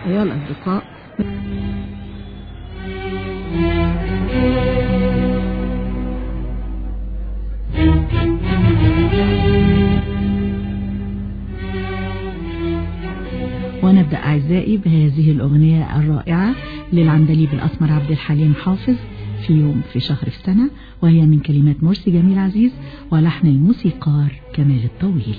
أيها الأصدقاء ونبدأ أعزائي بهذه الأغنية الرائعة للعندليب الأسمر عبد الحليم حافظ في يوم في شهر في سنة وهي من كلمات مرسي جميل عزيز ولحن الموسيقار كمال الطويل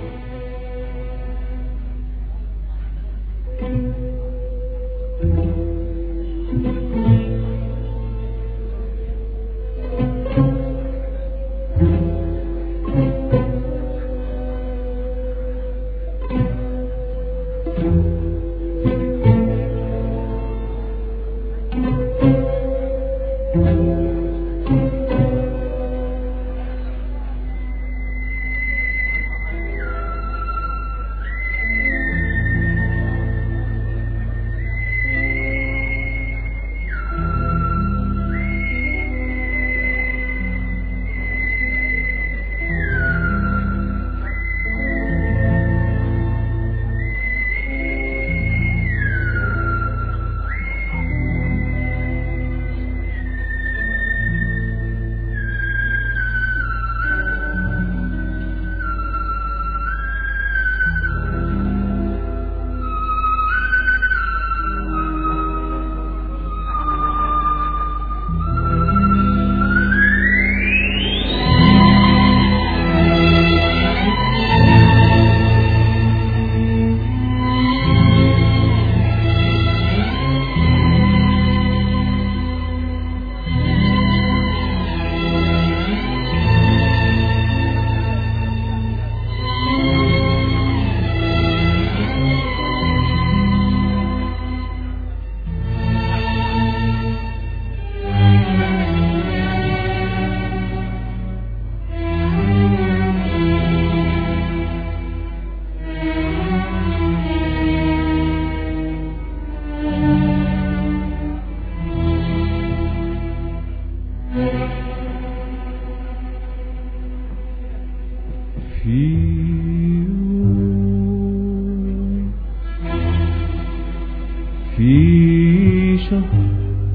في شهر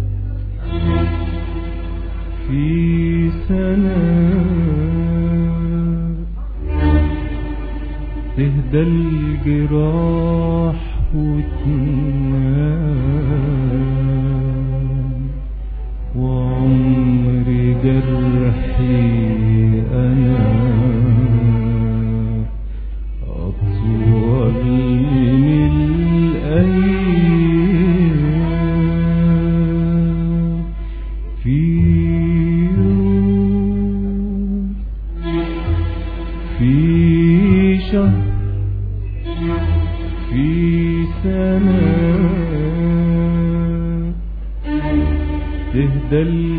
في سنة تهدى الجراح وتنام وعمر جرحي أنا أطول من الأيام في يوم في شهر في سنة تهدى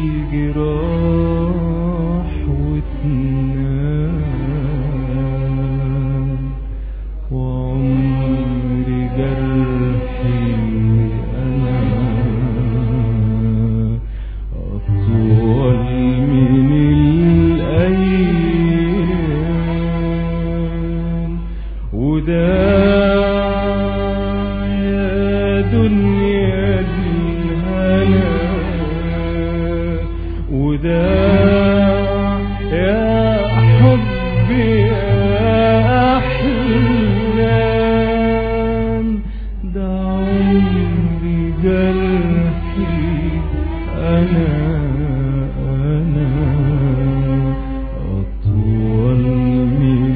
الجراح وتنام وعمر جرحي أنا أطول من الأيام وده يا دنيا الهنا وده يا حبي يا أحلام ده عمري جرحي أنا أنا أطول من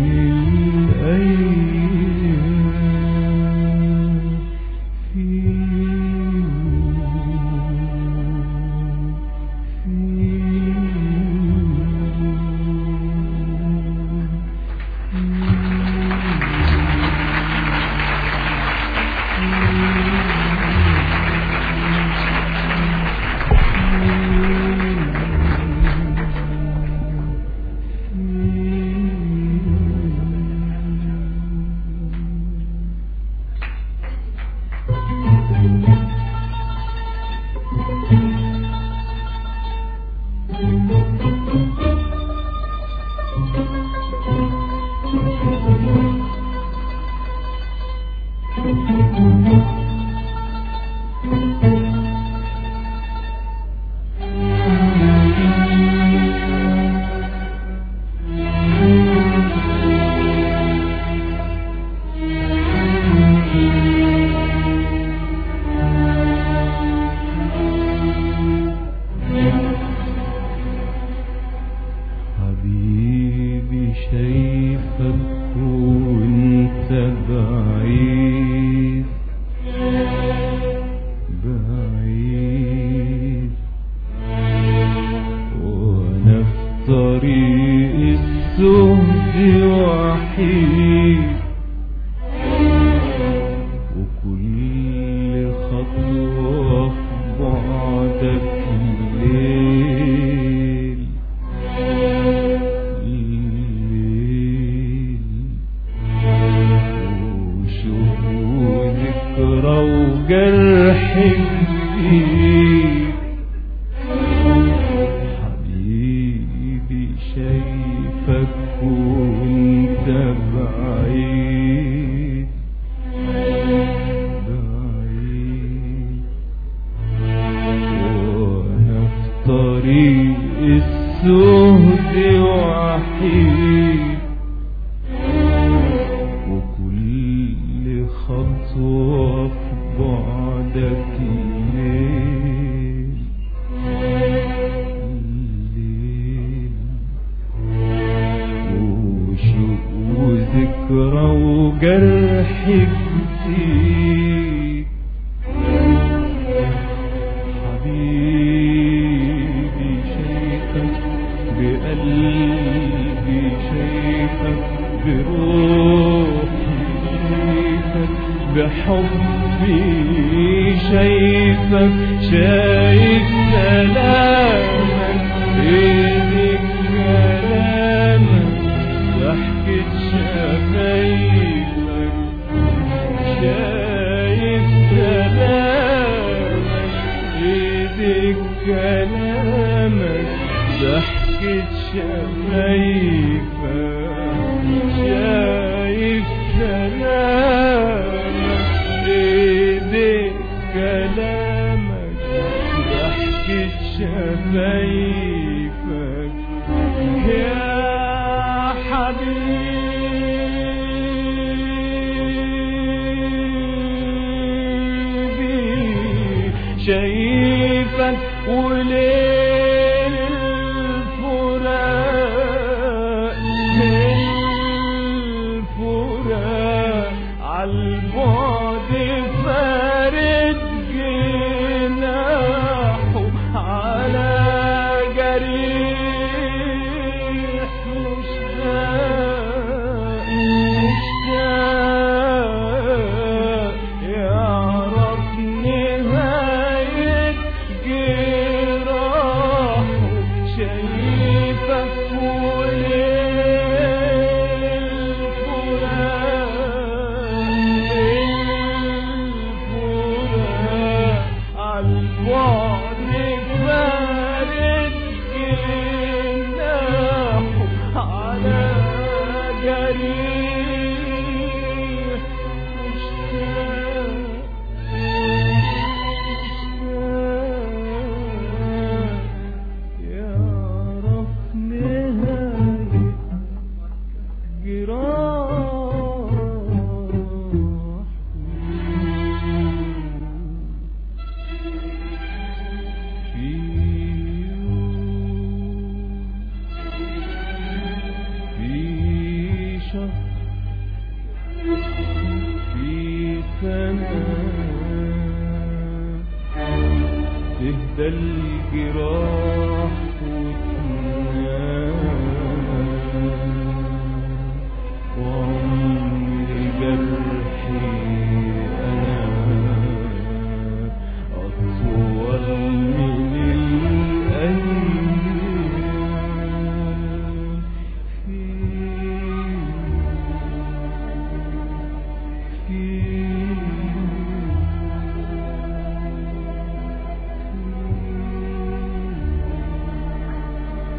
الأيام في وجرح جديد حبيبي شايفك وانت بعيد بعيد وانا في طريق السهد وحيد وكل خطوة في بعدك ليل ليل وشوق وذكرى وجرح جديد حبيبي شايفك بقلبي شايفك بروحي شايفك بحبي شايفك شايف كلامك ايدك كلامك ضحكة شفايفك شايف كلامك ايدك كلامك ضحكة شفايفك شايف كلامك ايدك كلامك ضحكة شفايفك يا حبيبي شايفك وليل الفراق الفراق عالبعد فارد جناحه على جريح مشتاق مشتاق يعرف نهاية جراحه شايفك وليل الفراق عالبعد فارد جناحه على جريح مشتاق يعرف نهاية جراح في في شهر في سنة تهدى الجراح وتنام وعمر جرحي أنا أطول من الأيام في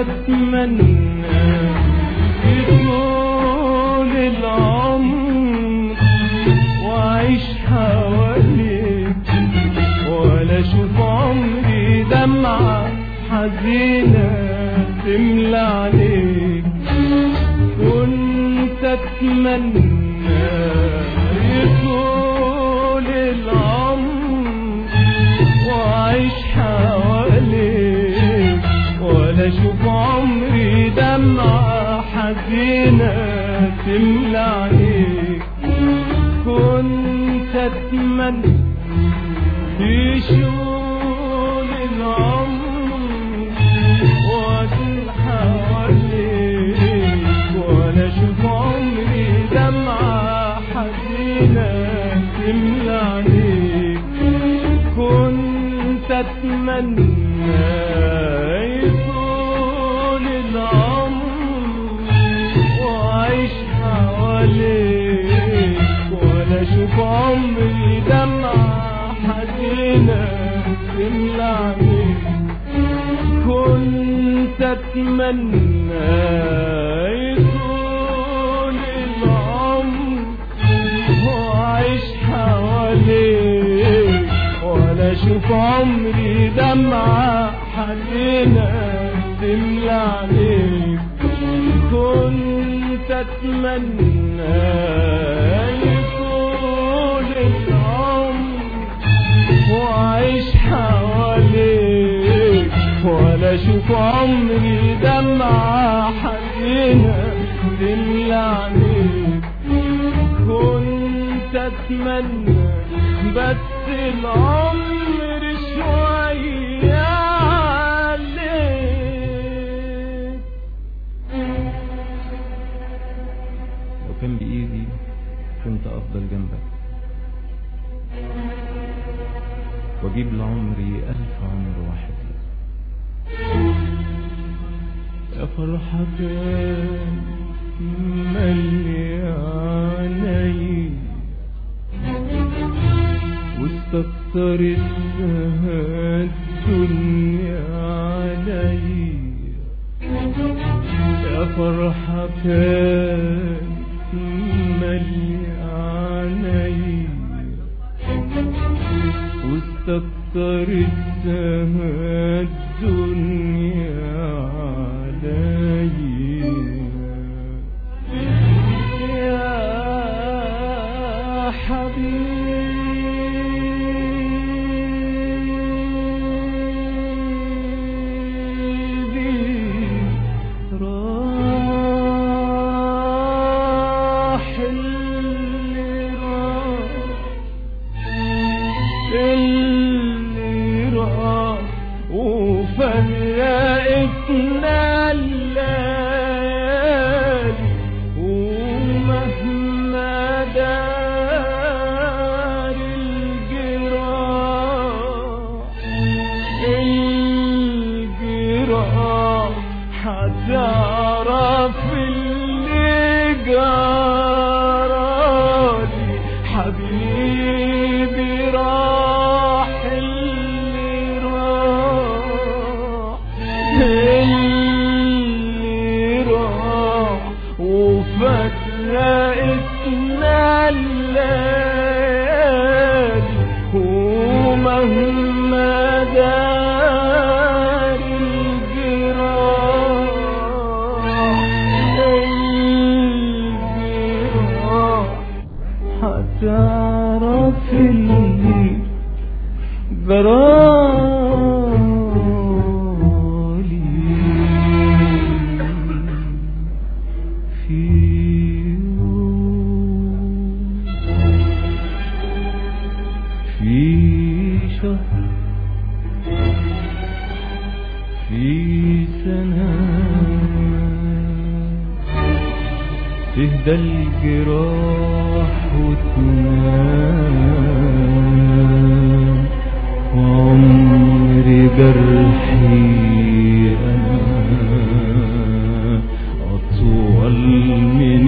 اتمنى يطول العمر واعيش حواليك ولا اشوف عمري دمعة حزينة تملى عليك كنت اتمنى يطول العمر واعيش حواليك ولا اشوف عمري دمعة حزينة تملى عليك كنت اتمنى يشول العمر واكون حواليك ولا اشوف عمري دمعة حزينة تملى عليك كنت اتمنى يطول العمر واعيش حواليك ولا اشوف عمري دمعة حزينة تملى عليك كنت اتمنى يطول العمر واعيش حواليك ولا اشوف عمري دمعة حزينة تملى عليك كنت اتمنى يطول العمر واعيش حواليك ولا اشوف عمري دمعة حزينة تملى عليك كنت اتمنى بس العمر شوية عليك لو كان بإيدي كنت أفضل جنبك وأجيب لعمري ألف عمر واحد لك يا فرحة ملياني واستكترت الدنيا علي يا فرحة كان ملياني واستكترت الدنيا علي يا حبيبي راح اللي راح اللي راح وفرقتنا الليالي ومهما دار الجراح الجراح هتعرف اللي جرالي حبيبي راح اللي راح اللي راح وفرقتنا الليالي ومهما دار الجراح الجراح هتعرف اللي جرالي في يوم في شهر في سنة تهدى الجراح وتنام وعمر جرحي أنا أطول من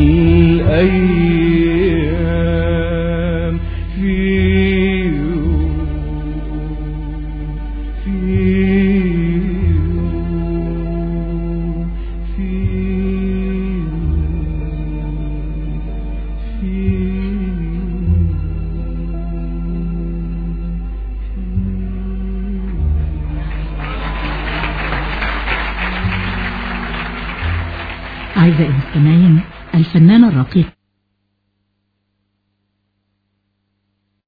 الأيام في يوم في يوم أعزائي المستمعين الفنانة الراقية